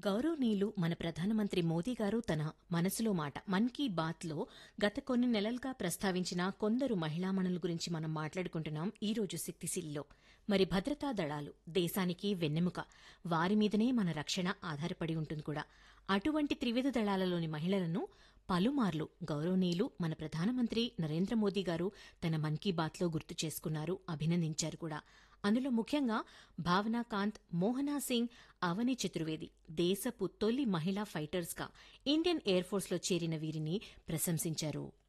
గౌరవనీయులు మన ప్రధానమంత్రి మోదీ గారు తన మనసులో మాట మన్ కీ బాత్లో గత కొన్ని నెలలుగా ప్రస్తావించిన కొందరు మహిళామణుల గురించి మనం మాట్లాడుకుంటున్నాం ఈ రోజు శక్తిశీలిలో మరి భద్రతా దళాలు దేశానికి వెన్నెముక వారి మీదనే మన రక్షణ ఆధారపడి ఉంటుంది కూడా అటువంటి త్రివిధ దళాలలోని మహిళలను పలుమార్లు గౌరవనీయులు మన ప్రధానమంత్రి నరేంద్ర మోదీ గారు తన మన్ కీ బాత్లో గుర్తు చేసుకున్నారు అభినందించారు కూడా అందులో ముఖ్యంగా భావనా కాంత్ మోహనా సింగ్ అవని చతుర్వేది దేశపు తొలి మహిళా ఫైటర్స్గా ఇండియన్ ఎయిర్ ఫోర్స్లో చేరిన వీరిని ప్రశంసించారు